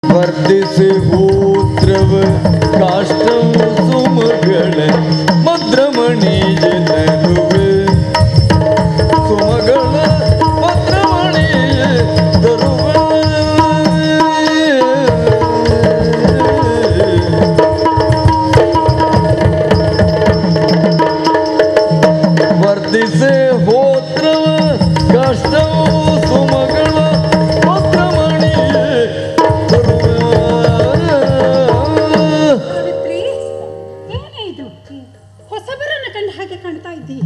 ವರ್ಧಿಸಿ ಹೂತ್ರವ ಕಾಷ್ಟವ ಸುಮಗಳ ಮದ್ರಮಣಿ ಜನರುವೆ ಸುಮಗಳ ಮದ್ರಮಣಿ ತರುವೆ ವರ್ಧಿಸೆ ಹೋತ್ರವ ಕಷ್ಟವು ಸುಮಗಳ ಪತ್ರಮಣಿ ಸಾವಿತ್ರಿ ಏನೇ ಇದು ಹೊಸಬರನ್ನ ಕಂಡ ಹಾಗೆ ಕಾಣ್ತಾ ಇದ್ದೀ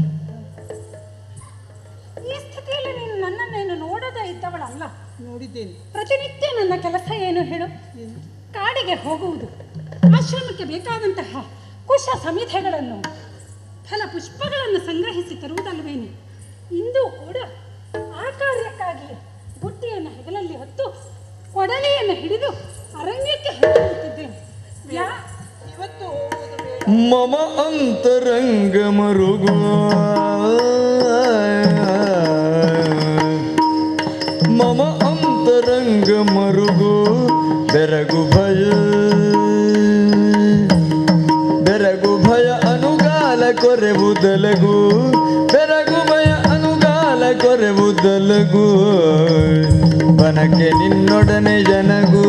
ಈ ಸ್ಥಿತಿಯಲ್ಲಿ ನೀನು ನನ್ನನ್ನೇನು ನೋಡದೇ ಇದ್ದವಳಲ್ಲ ನೋಡಿದ್ದೇನೆ ಪ್ರತಿನಿತ್ಯ ನನ್ನ ಕೆಲಸ ಏನು ಹೇಳು ಕಾಡಿಗೆ ಹೋಗುವುದು ಆಶ್ರಮಕ್ಕೆ ಬೇಕಾದಂತಹ ಕುಶ ಸಮಿಧೆಗಳನ್ನು ಫಲ ಪುಷ್ಪಗಳನ್ನು ಸಂಗ್ರಹಿಸಿ ತರುವುದಲ್ವೇನು ಇಂದು ಕೂಡ ಆ ಕಾರ್ಯಕ್ಕಾಗಿ ಬುಟ್ಟಿಯನ್ನು ಹೆಗಲಲ್ಲಿ ಹೊತ್ತು ಕೊಡಲಿಯನ್ನು ಹಿಡಿದು ಅರಣ್ಯಕ್ಕೆ ಹೋಗುತ್ತಿದ್ದೇನೆ ಯಾ ಇವತ್ತು ಹೋಗುವುದು ಬೇಡ ಮಮ ಅಂತರಂಗ ಮರುಗು ಮಮ ಅಂತರಂಗ ಮರುಗು ಬೆರಗು ಭಯ ಬೆರಗು ಭಯ ಅನುಗಾಲ ಕೊರೆವುದಲಗು ಬೆರಗು ಭಯ ಅನುಗಾಲ ಕೊರೆವುದಲಗು ಬನಕೆ ನಿನ್ನೊಡನೆ ಜನಗೂ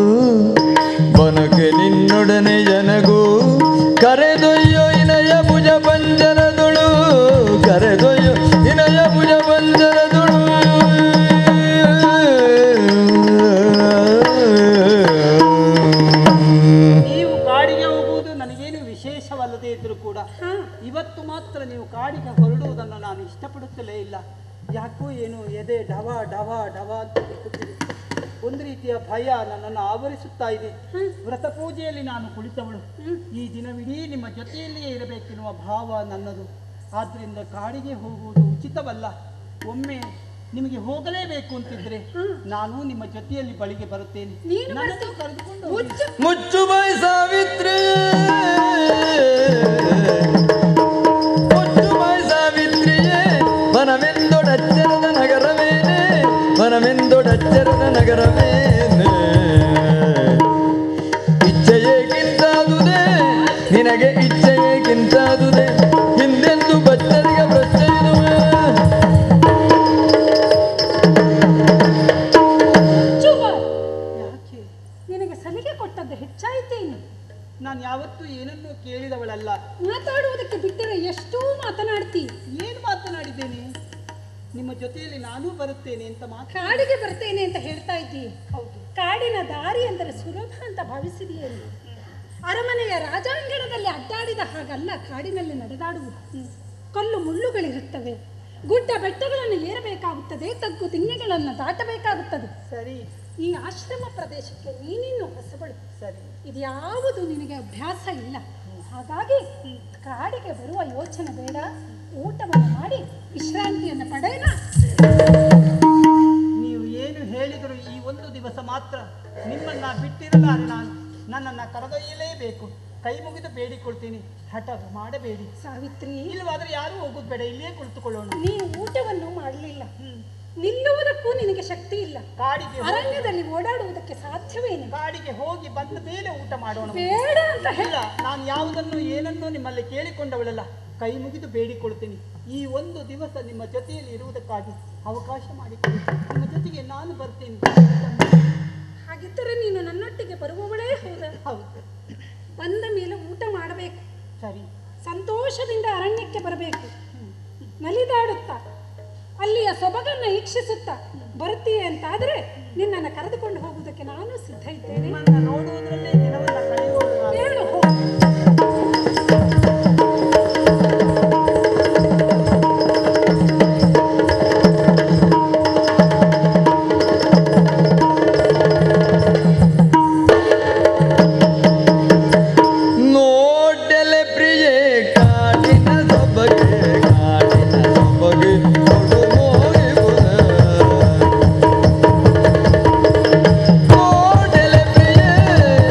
ಬನಕೆ ನಿನ್ನೊಡನೆ ಜನಗೂ ಕರೆದೊಯ್ಯೋ ಇನಯ ಭುಜ ಪಂಜರದೊಳು ಕರೆದೊಯ್ಯೋ ಇನಯ ಭುಜ ಪಂಜರದೊಳು ನೀವು ಕಾಡಿಗೆ ಹೋಗುವುದು ನನಗೇನು ವಿಶೇಷವಲ್ಲದೆ ಇದ್ರೂ ಕೂಡ ಹಾ ಇವತ್ತು ಮಾತ್ರ ನೀವು ಕಾಡಿಗೆ ಹೊರಡುವುದನ್ನು ನಾನು ಇಷ್ಟಪಡುತ್ತಲೇ ಇಲ್ಲ ಯಾಕೋ ಏನು ಎದೆ ಡವ ಡವ ಡವ ಅಂತ ಬೇಕುತ್ತಿದೆ ಒಂದು ರೀತಿಯ ಭಯ ನನ್ನನ್ನು ಆವರಿಸುತ್ತಾ ಇದೆ ವ್ರತ ಪೂಜೆಯಲ್ಲಿ ನಾನು ಕುಳಿತವಳು ಈ ದಿನವಿಡೀ ನಿಮ್ಮ ಜೊತೆಯಲ್ಲಿಯೇ ಇರಬೇಕೆನ್ನುವ ಭಾವ ನನ್ನದು ಆದ್ದರಿಂದ ಕಾಡಿಗೆ ಹೋಗುವುದು ಉಚಿತವಲ್ಲ ಒಮ್ಮೆ ನಿಮಗೆ ಹೋಗಲೇಬೇಕು ಅಂತಿದ್ರೆ ನಾನು ನಿಮ್ಮ ಜೊತೆಯಲ್ಲಿ ಬಳಿಗೆ ಬರುತ್ತೇನೆ ನೀನು ನನ್ನನ್ನು ಬರ್ತಿ- ಕರೆದುಕೊಂಡು ಹೋಗಿ. ಮುಚ್ಚು ಮುಚ್ಚು ಬಾಯಿ ಸಾವಿತ್ರಿ ಮುಚ್ಚು ಬಾಯಿ ಸಾವಿತ್ರಿಯೇ ವನವೆಂದೊಡಚ್ಚರದ ನಗರವೇನೆ ವನವೆಂದೊಡಚ್ಚರದ ನಗರವೇನೆ ಇಚ್ಛೆಯೇಗಿಂತಾದುದೆ ನಿನಗೆ ಇಚ್ಛೆಯೇಗಿಂತಾದುದೆ ಹಿಂದೆಂದು ಬಚ್ಚರಿಗೆ ಪ್ರಶ್ನೆಯಿರುವೆ ಮುಚ್ಚು ಬಾಯ್. ಯಾಕೆ ನಿನಗೆ ಸಲಿಗೆ ಕೊಟ್ಟದ್ದು ಹೆಚ್ಚಾಯ್ತೇನು ನಾನು ಯಾವತ್ತೂ ಏನನ್ನೂ ಕೇಳಿದವಳಲ್ಲ ಮಾತಾಡುವುದಕ್ಕೆ ಬಿಟ್ಟರೆ ಎಷ್ಟೂ ಮಾತನಾಡ್ತಿ ಏನು ಮಾತನಾಡಿದ್ದೇನೆ ನಿಮ್ಮ ಜೊತೆಯಲ್ಲಿ ನಾನೂ ಬರುತ್ತೇನೆ ಅಂತ ಮಾತು ಕಾಡಿಗೆ ಬರ್ತೇನೆ ಅಂತ ಹೇಳ್ತಾ ಇದ್ದಿ ಹೌದು ಕಾಡಿನ ದಾರಿ ಅಂದರೆ ಸುಲಭ ಅಂತ ಭಾವಿಸಿದೆಯೇನು ಅರಮನೆಯ ರಾಜಾಂಗಣದಲ್ಲಿ ಅಡ್ಡಾಡಿದ ಹಾಗಲ್ಲ ಕಾಡಿನಲ್ಲಿ ನಡೆದಾಡುವುದು ಕಲ್ಲು ಮುಳ್ಳುಗಳಿರುತ್ತವೆ ಗುಡ್ಡ ಬೆಟ್ಟಗಳನ್ನು ಏರಬೇಕಾಗುತ್ತದೆ ತಗ್ಗು ತಿಣ್ಣೆಗಳನ್ನು ದಾಟಬೇಕಾಗುತ್ತದೆ ಸರಿ ಈ ಆಶ್ರಮ ಪ್ರದೇಶಕ್ಕೆ ನೀನಿನ್ನು ಹೊಸಬಳು ಸರಿ ಇದ್ಯಾವುದು ನಿನಗೆ ಅಭ್ಯಾಸ ಇಲ್ಲ ಹಾಗಾಗಿ ಕಾಡಿಗೆ ಬರುವ ಯೋಚನೆ ಬೇಡ ಊಟವನ್ನು ಮಾಡಿ ವಿಶ್ರಾಂತಿಯನ್ನು ಪಡೆಯೋಣ ನೀವು ಏನು ಹೇಳಿದರೂ ಈ ಒಂದು ದಿವಸ ಮಾತ್ರ ನಿಮ್ಮನ್ನ ಬಿಟ್ಟಿರಲಾರೆ ನಾನು ನನ್ನನ್ನು ಕರೆದೊಯ್ಯಲೇಬೇಕು ಕೈ ಮುಗಿದು ಬೇಡಿಕೊಳ್ತೀನಿ ಹಠ ಮಾಡಬೇಡಿ ಸಾವಿತ್ರಿ ಇಲ್ಲವಾದ್ರೆ ಯಾರೂ ಹೋಗುದು ಬೇಡ ಇಲ್ಲಿಯೇ ಕುಳಿತುಕೊಳ್ಳೋಣ ನೀನು ಊಟವನ್ನು ಮಾಡಲಿಲ್ಲ ನಿಲ್ಲುವುದಕ್ಕೂ ನಿನಗೆ ಶಕ್ತಿ ಇಲ್ಲ ಕಾಡಿಗೆ ಹೋಗಿ- ಅರಣ್ಯದಲ್ಲಿ ಓಡಾಡುವುದಕ್ಕೆ ಸಾಧ್ಯವೇನು ಕಾಡಿಗೆ ಹೋಗಿ ಬಂದ ಮೇಲೆ ಊಟ ಮಾಡೋಣ ಬೇಡ ಅಂತ ಹೇಳ ಇಲ್ಲ ನಾನು ಯಾವುದನ್ನು ಏನನ್ನೂ ನಿಮ್ಮಲ್ಲಿ ಕೇಳಿಕೊಂಡವಳಲ್ಲ ಕೈ ಮುಗಿದು ಬೇಡಿಕೊಳ್ತೀನಿ ಈ ಒಂದು ದಿವಸ ನಿಮ್ಮ ಜೊತೆಯಲ್ಲಿ ಇರುವುದಕ್ಕಾಗಿ ಅವಕಾಶ ಮಾಡಿಕೊಡಿ ನಿಮ್ಮ ಜೊತೆಗೆ ನಾನು ಬರ್ತೇನೆ ಹಾಗಿದ್ದರೆ ನೀನು ನನ್ನೊಟ್ಟಿಗೆ ಬರುವವಳೇ ಹೌದ ಹೌದು ಬಂದ ಮೇಲೆ ಊಟ ಮಾಡಬೇಕು ಸರಿ ಸಂತೋಷದಿಂದ ಅರಣ್ಯಕ್ಕೆ ಬರಬೇಕು ನಲಿದಾಡುತ್ತಾ ಅಲ್ಲಿಯ ಸೊಬಗನ್ನು ಈಕ್ಷಿಸುತ್ತಾ ಬರ್ತೀಯ ಅಂತಾದರೆ ನಿನ್ನನ್ನು ಕರೆದುಕೊಂಡು ಹೋಗುವುದಕ್ಕೆ ನಾನು ಸಿದ್ಧ ಇದ್ದೇನೆ ನಿಮ್ಮನ್ನ ನೋಡುವುದರಲ್ಲೇ ದಿನವನ್ನ ಕಳೆಯೋಣ ಹೇಳು ಹೋಗು. ನೋಡಲೆ ಪ್ರಿಯೆ ಕಾಡಿನ ಸೊಬಗೆ ಕಾಡಿನ ಸೊಬಗೆ ಕೊಡು ಮೋಗಿಬುದ. ನೋಡಲೆ ಪ್ರಿಯೆ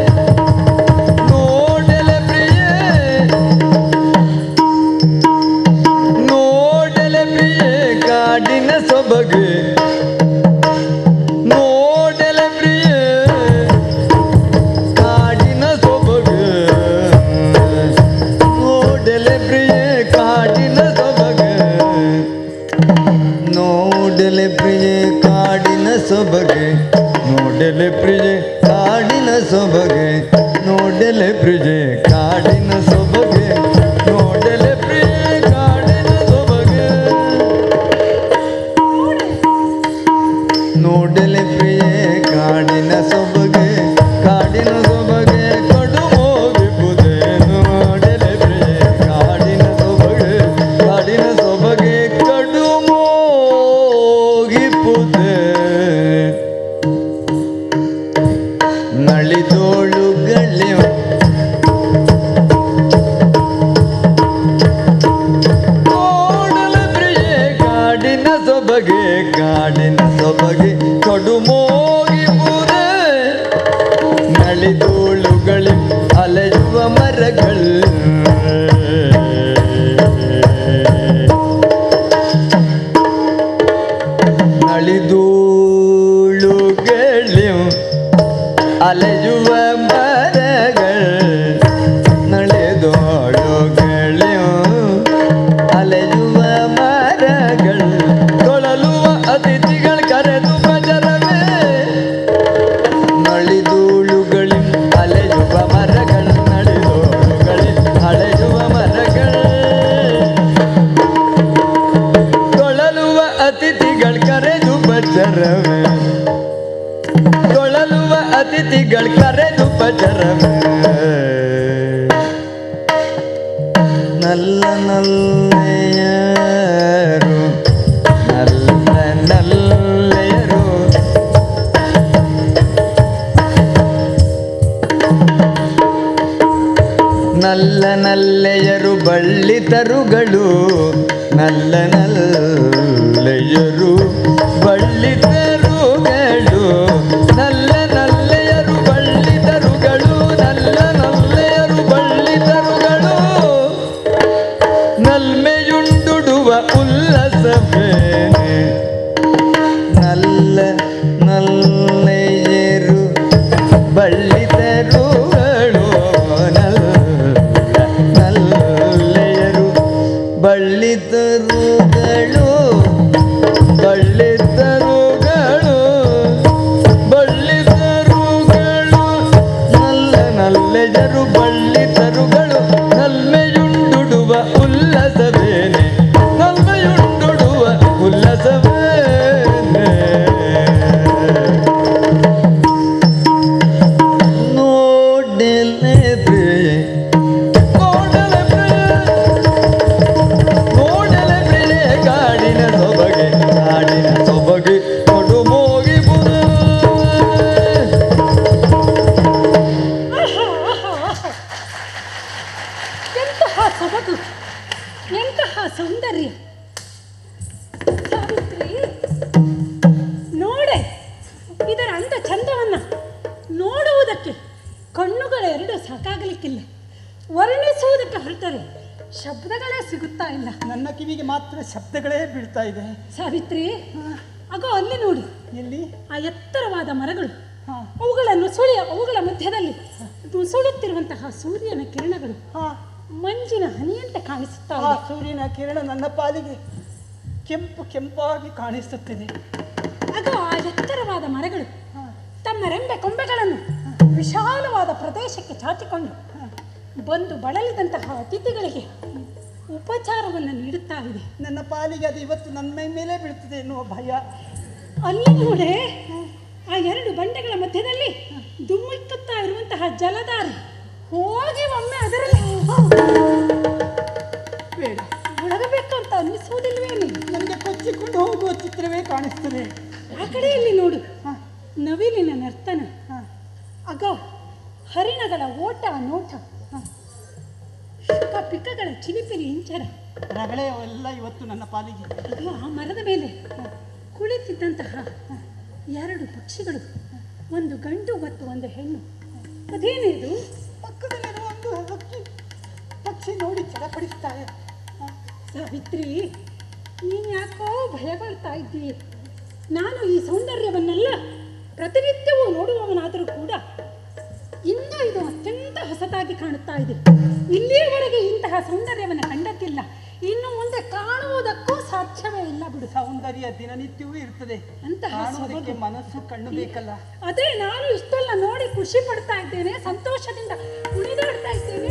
ಪ್ರಿಜೆ ಕಾಡಿನ ಸೊಬಗೆ ನೋಡಲೆ ಪ್ರಿಜೆ ಕಾಡಿನ ಸೊಬಗೆ ನೋಡಲೆ ಪ್ರಿಯೆ ಕಾಡಿನ ಸೊಬಗೆ ನೋಡಲೆ ಪ್ರಿಯೆ ಕಾಡಿನ ಸೊಬಗೆ ಕಾಡಿನ ಸೊಬಗೆ ಕಡು ಮೋಗಿಪುದೆ ನೋಡಲೆ ಪ್ರಿಯೆ ಕಾಡಿನ ಸೊಬಗೆ ಕಾಡಿನ ಸೊಬಗೆ ಕಡು ಮೋಗಿಪುದೆ ನಳಿದೋಳುಗಳೇ ನೋಡಲು ಪ್ರಿಯೆ ಕಾಡಿನ ಸೊಬಗೆ ಕಾಡಿನ ಸೊಬಗೆ ಕಡುಮೋಗಿಪುದೆ ನಳಿದೋಳುಗಳಿ ಅಲೆಯುವ ಮರಗಳು ನಳಿದೋಳುಗಳು ಅಲೆಯುವ ಮರಗಳು ನಡೆದೋಳುಗಳು ಅಲೆಯುವ ಮರಗಳು ತೊಳಲುವ ಅತಿಥಿಗಳು ಕರೆದು ಬಜರವೇ ನಳಿದೋಳುಗಳು ಅಲೆಯುವ ಮರಗಳು ನಡೆದೋಳುಗಳು ಅಲೆಯುವ ಮರಗಳು ತೊಳಲುವ ಅತಿಥಿಗಳು ಕರೆದು ಬಜರವೇ ತೊಳಲುವ ಅತಿಥಿಗಳು ಕರೆದು ಬಜರವೇ ನಲ್ಲ ನಲ್ಲೆಯರು ನಲ್ಲ ನಲ್ಲೆಯರು ನಲ್ಲ ನಲ್ಲೆಯರು ಬಳ್ಳಿ ತರುಗಳು ನಲ್ಲ ನಲ್ಲೆಯರು ಬಳ್ಳಿ ತರುಗಳು ನಲ್ಲ ನಲ್ಲೆಯರು ಬಳ್ಳಿ ತರುಗಳು ನಲ್ಲ ನಲ್ಲೆಯರು ಬಳ್ಳಿ ತರುಗಳು ನಲ್ಮೆಯುಂಡುಡುವ ಉಲ್ಲಸವೇನೆ ನಲ್ಲ ನಲ್ಲೆಯರು ಬಳ್ಳಿ ತರುಗಳು ನಲ್ಲ ನಲ್ಲೆಯರು ಬಳ್ಳಿ ತರುಗಳು ಬಳ್ಳಿ ತರುಗಳು ಬಳ್ಳಿ ತರುಗಳು ನಲ್ಲ ನಲ್ಲೆಯರು ಬಳ್ಳಿ ತರುಗಳು ನಲ್ಮೆಯುಂಡುಡುವ ಉಲ್ಲಸವೇನೆ ನಲ್ಮೆಯುಂಡುಡುವ ಉಲ್ಲಸವೇನೆ ನೋಡಲೆ ಪ್ರಿಯೆ ನೋಡಲೆ ಪ್ರಿಯೆ ನೋಡಲೆ ಪ್ರಿಯೆ ಕಾಡಿನ ಸೊಬಗೆ ಕಾಡಿನ ಸೊಬಗೆ ಕೊಡು ಮೋಗಿ ಆಹಾ, ಆಹಾ, ಆಹಾ. ಎಂತಹ ಸೊಬಗು ಎಂತಹ ಸೌಂದರ್ಯ ಸಾವಿತ್ರಿ ನೋಡೆ ಇದರ ಅಂದ ಚಂದವನ್ನ ನೋಡುವುದಕ್ಕೆ ಕಣ್ಣುಗಳೆರಡು ಸಾಕಾಗಲಿಕ್ಕಿಲ್ಲ ವರ್ಣಿಸುವುದಕ್ಕೆ ಹೊರಟರೆ ಶಬ್ದಗಳೇ ಸಿಗುತ್ತಾ ಇಲ್ಲ ನನ್ನ ಕಿವಿಗೆ ಮಾತ್ರ ಶಬ್ದಗಳೇ ಬೀಳ್ತಾ ಇದೆ ಸಾವಿತ್ರಿ ಅಗೋ ಅಲ್ಲಿ ನೋಡು ಎಲ್ಲಿ ಆ ಎತ್ತರವಾದ ಮರಗಳು ಹಾ ಅವುಗಳನ್ನು ಸುಳಿಯ ಅವುಗಳ ಮಧ್ಯದಲ್ಲಿ ಸುಡುತ್ತಿರುವಂತಹ ಸೂರ್ಯನ ಕಿರಣಗಳು ಹಾ ಮಂಜಿನ ಹನಿಯಂತೆ ಕಾಣಿಸುತ್ತಾ ಆ ಇದೆ ಸೂರ್ಯನ ಕಿರಣ ನನ್ನ ಪಾಲಿಗೆ ಕೆಂಪು ಕೆಂಪಾಗಿ ಕಾಣಿಸುತ್ತಿದೆ ಆಗ ಆ ಎತ್ತರವಾದ ಮರಗಳು ಹಾ ತಮ್ಮ ರೆಂಬೆ ಕೊಂಬೆಗಳನ್ನು ವಿಶಾಲವಾದ ಪ್ರದೇಶಕ್ಕೆ ಚಾಚಿಕೊಂಡು ಬಂದು ಬಳಲಿದಂತಹ ಅತಿಥಿಗಳಿಗೆ ಉಪಚಾರವನ್ನು ನೀಡುತ್ತಾ ಇದೆ ನನ್ನ ಪಾಲಿಗೆ ಅದು ಇವತ್ತು ನನ್ನ ಮೈ ಮೇಲೆ ಬೀಳ್ತಿದೆ ಎನ್ನುವ ಭಯ ಅಲ್ಲಿ ನೋಡೆ ಆ ಎರಡು ಬಂಡೆಗಳ ಮಧ್ಯದಲ್ಲಿ ದುಮ್ಮಿಕ್ಕುತ್ತಾ ಇರುವಂತಹ ಜಲಧಾರೆ ಹೋಗಿ ಒಮ್ಮೆ ಅದರಲ್ಲಿ ಬೇಡ ಮುಳಗಬೇಕು ಅಂತ ಅನ್ನಿಸುವುದಿಲ್ವೇನು ನನಗೆ ಕೊಚ್ಚಿಕೊಂಡು ಹೋಗುವ ಚಿತ್ರವೇ ಕಾಣಿಸ್ತದೆ ಆ ಕಡೆಯಲ್ಲಿ ನೋಡು ಹಾ ನವಿಲಿನ ನರ್ತನ ಹಾ ಅಗ ಹರಿಣಗಳ ಓಟ ನೋಟ ಹಾ. ಶುಕ ಪಿಕಗಳ ಚಿಲಿಪಿಲಿ ಇಂಚರ ರಗಳೆ ಎಲ್ಲ ಇವತ್ತು ನನ್ನ ಪಾಲಿಗೆ ಅದು ಆ ಮರದ ಮೇಲೆ ಕುಳಿತಿದ್ದಂತಹ ಎರಡು ಪಕ್ಷಿಗಳು ಒಂದು ಗಂಡು ಮತ್ತು ಒಂದು ಹೆಣ್ಣು ಅದೇನಿದು ಪಕ್ಕದಲ್ಲಿರುವ ಒಂದು ಹಕ್ಕಿ ಪಕ್ಷಿ ನೋಡಿ ಚಡಪಡಿಸ್ತಾರೆ ಹಾ. ಸಾವಿತ್ರಿ ನೀನು ಯಾಕೋ ಭಯಗೊಳ್ತಾ ಇದ್ದೀಯ ನಾನು ಈ ಸೌಂದರ್ಯವನ್ನೆಲ್ಲ ಪ್ರತಿನಿತ್ಯವೂ ನೋಡುವವನಾದರೂ ಕೂಡ ಇನ್ನೂ ಇದು ಅತ್ಯಂತ ಹೊಸದಾಗಿ ಕಾಣುತ್ತಾ ಇದೆ ಇಲ್ಲಿಯವರೆಗೆ ಇಂತಹ ಸೌಂದರ್ಯವನ್ನು ಕಂಡದ್ದಿಲ್ಲ ಇನ್ನು ಮುಂದೆ ಕಾಣುವುದಕ್ಕೂ ಸಾಧ್ಯವೇ ಇಲ್ಲ ಬಿಡು ಸೌಂದರ್ಯ ದಿನನಿತ್ಯವೂ ಇರ್ತದೆ ಅಂತಹ ಕಾಣುವುದಕ್ಕೆ ಸೊಬಗು. ಮನಸ್ಸು ಕಣ್ಣು ಬೇಕಲ್ಲ ಅದೇ ನಾನು ಇಷ್ಟೆಲ್ಲ ನೋಡಿ ಖುಷಿ ಪಡ್ತಾ ಇದ್ದೇನೆ ಸಂತೋಷದಿಂದ ಕುಣಿದಾಡ್ತಾ ಇದ್ದೇನೆ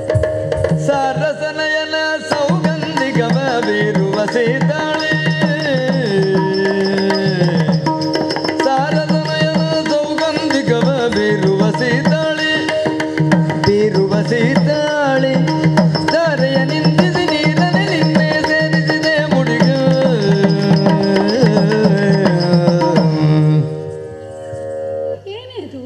ಸರಸನಯನ ಸೌಗಂಧಿಗವ ಬೀರುವ ಸೀತಾಳೆ ಸಾರಸನಯನ ಸೌಗಂಧಿಗವ ಬೀರುವ ಸೀತಾಳೆ ಬೀರುವ ಸೀತಾಳೆ ಧಾರೆಯ ನಿಂದಿಸಿ ನೀರನೆ ನಿನ್ನೆ ಸೇರಿಸಿದೆ ಮುಡಿಗ ಏನಿದು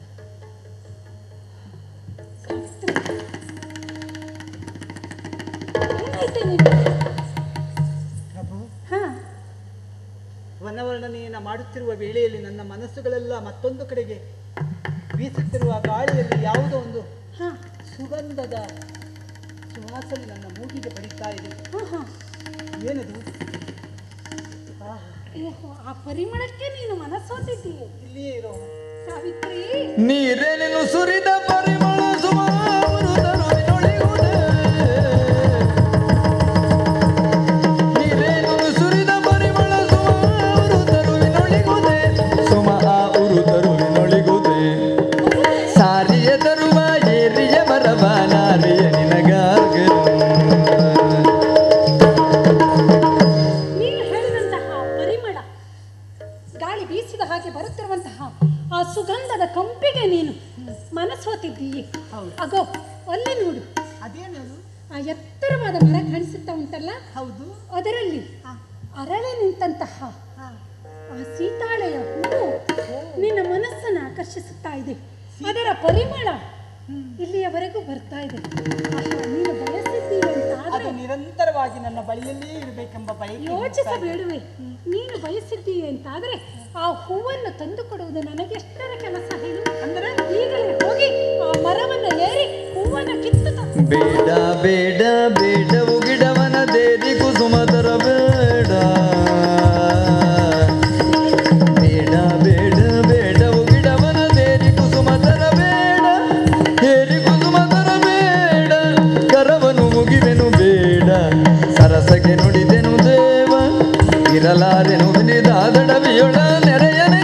ಏನಾಯ್ತು ನಿನಗೆ? ಪ್ರಭು ಹಾ ವನವರ್ಣನೆಯನ್ನ ಮಾಡುತ್ತಿರುವ ವೇಳೆಯಲ್ಲಿ ನನ್ನ ಮನಸ್ಸುಗಳೆಲ್ಲ ಮತ್ತೊಂದು ಕಡೆಗೆ ಬೀಸುತ್ತಿರುವ ಗಾಳಿಯಲ್ಲಿ ಯಾವುದೋ ಒಂದು ಹಾ ಸುಗಂಧದ ಸುವಾಸನೆ ನನ್ನ ಮೂಗಿಗೆ ಬಡಿತಾ ಇದೆ ಹಾ ಹಾ ಏನದು ಆ, ಓಹೋ, ಆ ಪರಿಮಳಕ್ಕೆ ನೀನು ಮನಸ್ಸೋತಿದ್ದೀಯ ಇಲ್ಲಿಯೇ ಇರೋ ಸಾವಿತ್ರಿ ನೀರೇನಿನು ಸುರಿದ ಪರಿಮಳ ಸುಮಾರು ತರುವಿನೊಳಿಯುವುದೇ ನೀರೇನಿನು ಸುರಿದ ಪರಿಮಳ ಸುಮಾರು ತರುವಿನೊಳಿಗುವುದೇ ಸುಮ ಆ ಉರು ತರುವಿನೊಳಿಗುವುದೇ ಸಾರಿಯ ತರುವ ಏರಿಯ ಮರವ ನಾರಿಯ ನಿನಗಾಗ ನೀನು ಹೇಳಿದಂತಹ ಪರಿಮಳ ಗಾಳಿ ಬೀಸಿದ ಹಾಗೆ ಬರುತ್ತಿರುವಂತಹ ಆ ಸುಗಂಧದ ಕಂಪಿಗೆ ನೀನು ಮನಸ್ಸೋತಿದ್ದೀಯೆ ಹೌದು. ಅಗೋ ಅಲ್ಲಿ ನೋಡು ಅದೇನದು ಆ ಎತ್ತರವಾದ ಮರ ಕಾಣಿಸುತ್ತಾ ಉಂಟಲ್ಲ ಹೌದು ಅದರಲ್ಲಿ ಅರಳೆ ನಿಂತಹ ಆ ಸೀತಾಳೆಯ ಹೂವು ನಿನ್ನ ಮನಸ್ಸನ್ನು ಆಕರ್ಷಿಸುತ್ತಾ ಇದೆ ಅದರ ಪರಿಮಳ ಇಲ್ಲಿಯವರೆಗೂ ಬರ್ತಾ ಇದೆ ಆಹಾ, ನೀನು ಬಯಸಿದ್ದೀಯ ಅಂತ ಅದು ಆದ್ರೆ ನಿರಂತರವಾಗಿ ನನ್ನ ಬಳಿಯಲ್ಲೇ ಇರಬೇಕೆಂಬ ಬಯಕೆ ಹುಟ್ಟುತ್ತಾ ಇದೆ. ಯೋಚಿಸಬೇಡುವೆ ನೀನು ಬಯಸಿದ್ದೀಯ ಅಂತಾದ್ರೆ ಆ ಹೂವನ್ನು ತಂದು ಕೊಡುವುದು ನನಗೆ ಎಷ್ಟರ ಕೆಲಸ ಹೇಳು ಅಂದರೆ ಈಗಲೇ ಹೋಗಿ ಆ ಮರವನ್ನು ಏರಿ ಹೂವನ್ನು ಕಿತ್ತು ತ- ಬೇಡ ಬೇಡ ಬೇಡವು ಗಿಡವನ ದೇರಿ ಕುಸುಮ ತರಬೇಡ ಬೇಡ ಬೇಡ ಬೇಡವು ಗಿಡವನ ದೇರಿ ಕುಸುಮ ತರಬೇಡ ಹೇರಿ ಕುಸುಮ ತರಬೇಡ ಕರವನು ಮುಗಿವೆನು ಬೇಡ ಸರಸಗೆ ನುಡಿದೆನು ದೇವ ಇರಲಾರೆನು ವಿನಿದಾದಡವಿಯೊಳ ನೆರೆಯನೆ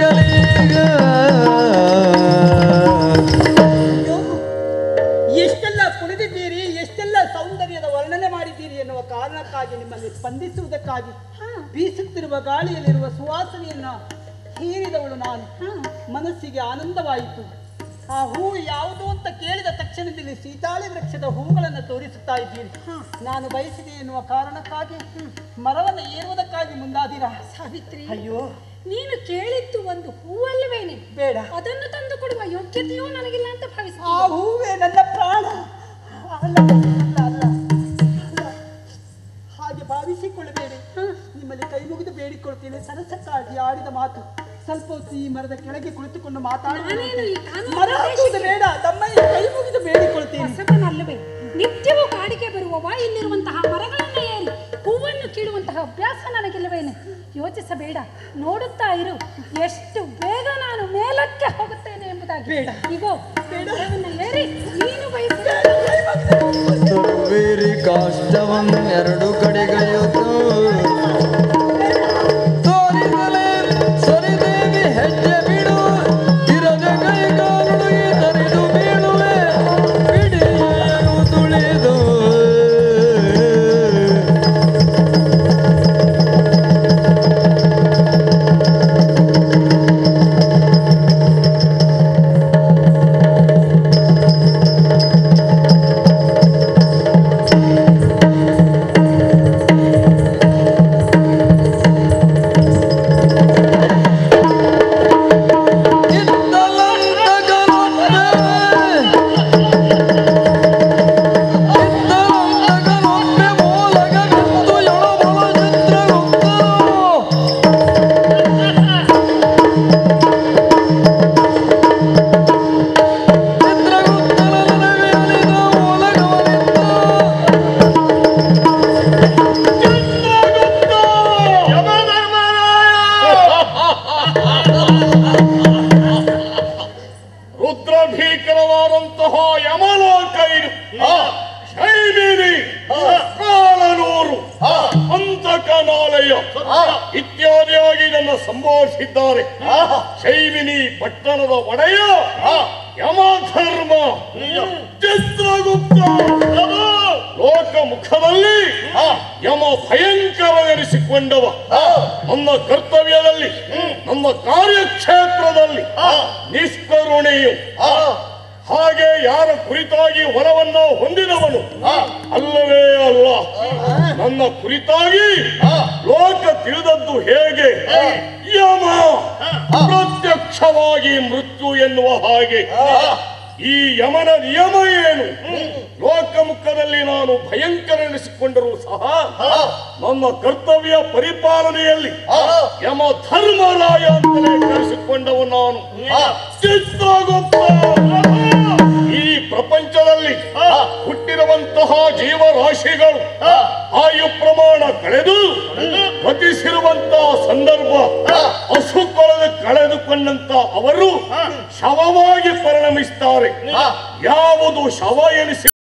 ನಿನ್ನಗಳೀಗ ಅಯ್ಯೋ, ಎಷ್ಟೆಲ್ಲ ಕುಣಿದಿದ್ದೀರಿ ಎಷ್ಟೆಲ್ಲ ಸೌಂದರ್ಯದ ವರ್ಣನೆ ಮಾಡಿದ್ದೀರಿ ಎನ್ನುವ ಕಾರಣಕ್ಕಾಗಿ ನಿಮ್ಮಲ್ಲಿ ಸ್ಪಂದಿಸುವುದಕ್ಕಾಗಿ ಹಾ, ಬೀಸುತ್ತಿರುವ ಗಾಳಿಯಲ್ಲಿರುವ ಸುವಾಸನೆಯನ್ನ ಹೀರಿದವಳು ನಾನು ಹಾ. ಮನಸ್ಸಿಗೆ ಆನಂದವಾಯಿತು ಆ ಹೂ ಯಾವುದು ಅಂತ ಕೇಳಿದ ತಕ್ಷಣದಲ್ಲಿ ಸೀತಾಳೆ ವೃಕ್ಷದ ಹೂಗಳನ್ನು ತೋರಿಸುತ್ತಾ ಇದ್ದೀರಿ ಹಾ. ನಾನು ಬಯಸಿದೆ ಎನ್ನುವ ಕಾರಣಕ್ಕಾಗಿ ಮರವನ್ನು ಏರುವುದಕ್ಕಾಗಿ ಮುಂದಾದಿರಾ ಸಾವಿತ್ರಿ ಅಯ್ಯೋ ನೀನು ಕೇಳಿದ್ದು ಒಂದು ಹೂವಲ್ಲವೇನೆ ಬೇಡ ಅದನ್ನು ತಂದು ಕೊಡುವ ಯೋಗ್ಯತೆಯೂ ನನಗಿಲ್ಲ ಅಂತ ಆ ಭಾವಿಸ್ತೀನಿ ಹೂವೇ ನನ್ನ ಪ್ರಾಣ ಅಲ್ಲ ಅಲ್ಲ ಅಲ್ಲ ಅಲ್ಲ. ಹಾಗೆ ಭಾವಿಸಿಕೊಳ್ಳಬೇಡಿ ನಿಮ್ಮಲ್ಲಿ ಕೈ ಮುಗಿದು ಬೇಡಿಕೊಳ್ತೀನಿ ಸರಸಕ್ಕಾಗಿ ಆಡಿದ ಮಾತು ಸ್ವಲ್ಪ ಹೊತ್ತು ಈ ಮರದ ಕೆಳಗೆ ಕುಳಿತುಕೊಂಡು ನಾನೇನು ಈ ಮಾತಾಡುತ್ತೇನೆ ಕಾನೂನು ಮರ ಹತ್ತುವುದು ಬೇಡ ತಮ್ಮಯ್ಯ ಕೈ ಮುಗಿದು ಬೇಡಿಕೊಳ್ತೀನಿ ಹೊಸಬನಲ್ಲವೇ ನಿತ್ಯವೂ ಕಾಡಿಗೆ ಬರುವವ ಇಲ್ಲಿರುವಂತಹ ಮರಗಳನ್ನು ಏರಿ ಹೂವನ್ನು ಕೀಳುವಂತಹ ಅಭ್ಯಾಸ ನನಗಿಲ್ಲವೇನೆ ಯೋಚಿಸಬೇಡ ನೋಡುತ್ತಾ ಇರು ಎಷ್ಟು ಬೇಗ ನಾನು ಮೇಲಕ್ಕೆ ಹೋಗುತ್ತೇನೆ ಎಂಬುದಾಗಿ ಬೇಡ. ಇಗೋ ಮರವನ್ನು ಏರಿ ನೀನು ಬಯಸಿದ ತರುವೇರಿ ಕಾಷ್ಟವಂ ಎರಡು ಕಡೆಗೈಯುತ್ತು ತೋರಿಸಲೇ ಸರಿದೇವಿ ಹೆಜ್ಜೆ ಬಿಡು ಇರದ ಕೈ ಕಾಲು ತರಿದು ಬೀಳುವೆ ಬಿಡಿಯೇನು ತುಳಿದು ರುದ್ರ ಭೀಕರವಾದಂತಹ ಯಮಲೋಕ ಇದು ಶೈಲಿನಿ ಕಾಲನೂರು ಅಂತಕನಾಲಯ ಇತ್ಯಾದಿಯಾಗಿ ನನ್ನ ಸಂಬೋಧಿಸಿದ್ದಾರೆ ಶೈವಿನಿ ಪಟ್ಟಣದ ಒಡೆಯ ಯಮಧರ್ಮ ಚಿತ್ರಗುಪ್ತ ಲೋಕ ಮುಖದಲ್ಲಿ ಯಮ ಭಯಂಕರವೆನಿಸಿಕೊಂಡವ ನನ್ನ ಕರ್ತವ್ಯದಲ್ಲಿ ನನ್ನ ಕಾರ್ಯಕ್ಷೇತ್ರದಲ್ಲಿ ನಿಷ್ಕರುಣೆಯು ಹಾಗೆ ಯಾರ ಕುರಿತಾಗಿ ಹೊರವನ್ನ ಹೊಂದಿದವನು ಅಲ್ಲವೇ ಅಲ್ಲ ನನ್ನ ಕುರಿತಾಗಿ ಲೋಕ ತಿಳಿದದ್ದು ಹೇಗೆ ಯಮ ಪ್ರತ್ಯಕ್ಷವಾಗಿ ಮೃತ್ಯು ಎನ್ನುವ ಹಾಗೆ ಈ ಯಮನ ನಿಯಮ ಏನು ಲೋಕಮುಖದಲ್ಲಿ ನಾನು ಭಯಂಕರ ಎನಿಸಿಕೊಂಡರೂ ಸಹ ನನ್ನ ಕರ್ತವ್ಯ ಪರಿಪಾಲನೆಯಲ್ಲಿ ಯಮ ಧರ್ಮರಾಯ ಅಂತಲೇ ಕರೆಸಿಕೊಂಡವು ನಾನು ಚಿತ್ರಗುಪ್ತ ಈ ಪ್ರಪಂಚದಲ್ಲಿ ಹುಟ್ಟಿರುವಂತಹ ಜೀವರಾಶಿಗಳು ಆಯು ಪ್ರಮಾಣ ಕಳೆದು ಗತಿಸಿರುವಂತಹ ಸಂದರ್ಭ ಹಸು ಕೊಳೆದು ಕಳೆದುಕೊಂಡಂತ ಅವರು ಶವವಾಗಿ ಪರಿಣಮಿಸ್ತಾರೆ ಯಾವುದು ಶವ ಎನಿಸಿ